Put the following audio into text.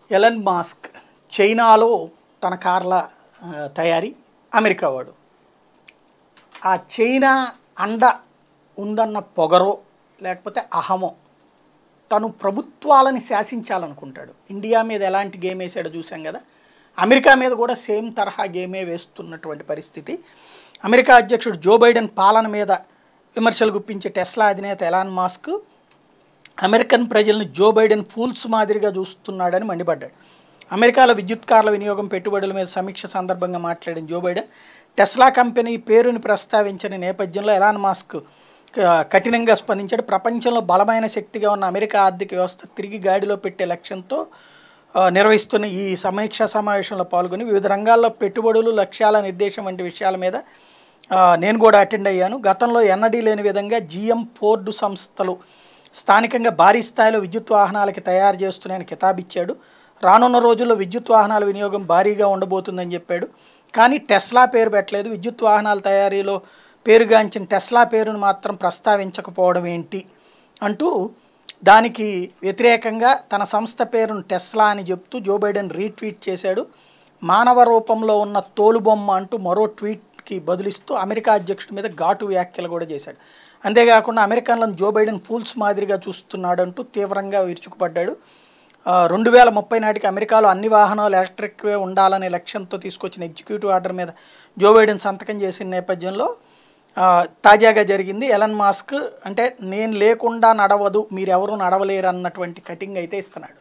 Elon Musk చైనాలో తన కార్ల ఆ, తయారీ అమెరికా వాడు ఆ చైనా అండ ఉందన్న పొగరో లేకపోతే అహమో తను ప్రభుత్వాలని శాసించాలనుకుంటాడు ఇండియా మీద ఎలాంటి గేమ్ వేసాడో చూసాం కదా అమెరికా మీద కూడా సేమ్ తరహా గేమే వేస్తున్నటువంటి పరిస్థితి అమెరికా అధ్యక్షుడు జో బైడెన్ పాలన మీద విమర్శలు గుప్పించే టెస్లా అధినేత ఎలాన్ మాస్క్ అమెరికన్ ప్రజలను జో బైడెన్ ఫూల్స్ మాదిరిగా చూస్తున్నాడని మండిపడ్డాడు అమెరికాలో విద్యుత్ కార్ల వినియోగం పెట్టుబడుల మీద సమీక్ష సందర్భంగా మాట్లాడిన జో బైడెన్ టెస్లా కంపెనీ పేరుని ప్రస్తావించిన నేపథ్యంలో ఎలాన్ మాస్క్ క- కఠినంగా స్పందించాడు ప్రపంచంలో బలమైన శక్తిగా ఉన్న అమెరికా ఆర్థిక వ్యవస్థ తిరిగి గాడిలో పెట్టే లక్ష్యంతో ఆ, నిర్వహిస్తున్న ఈ సమీక్షా సమావేశంలో పాల్గొని వివిధ రంగాల్లో పెట్టుబడులు లక్ష్యాల నిర్దేశం వంటి విషయాల మీద ఆ, నేను కూడా అటెండ్ అయ్యాను గతంలో ఎన్నడీ లేని విధంగా జిఎం ఫోర్డు సంస్థలు స్థానికంగా భారీ స్థాయిలో విద్యుత్ వాహనాలకి తయారు చేస్తున్నాయని కితాబిచ్చాడు రానున్న రోజుల్లో విద్యుత్ వాహనాల వినియోగం భారీగా ఉండబోతుందని చెప్పాడు కానీ టెస్లా పేరు పెట్టలేదు విద్యుత్ వాహనాల తయారీలో పేరుగాంచిన టెస్లా పేరును మాత్రం ప్రస్తావించకపోవడం ఏంటి అంటూ దానికి వ్యతిరేకంగా తన సంస్థ పేరును టెస్లా అని చెప్తూ జో బైడెన్ రీట్వీట్ చేశాడు మానవ రూపంలో ఉన్న తోలుబొమ్మ అంటూ మరో ట్వీట్కి బదులిస్తూ అమెరికా అధ్యక్షుడి మీద ఘాటు వ్యాఖ్యలు కూడా చేశాడు అంతేకాకుండా అమెరికన్లను జో బైడెన్ ఫూల్స్ మాదిరిగా చూస్తున్నాడంటూ తీవ్రంగా విరుచుకుపడ్డాడు ఆ, రెండు వేల ముప్పై నాటికి అమెరికాలో అన్ని వాహనాలు ఎలక్ట్రిక్వే ఉండాలనే లక్ష్యంతో తీసుకొచ్చిన ఎగ్జిక్యూటివ్ ఆర్డర్ మీద జో బైడెన్ సంతకం చేసిన నేపథ్యంలో ఆ, తాజాగా జరిగింది ఎలన్ మాస్క్ అంటే నేను లేకుండా నడవదు మీరెవరూ నడవలేరు అన్నటువంటి కటింగ్ అయితే ఇస్తున్నాడు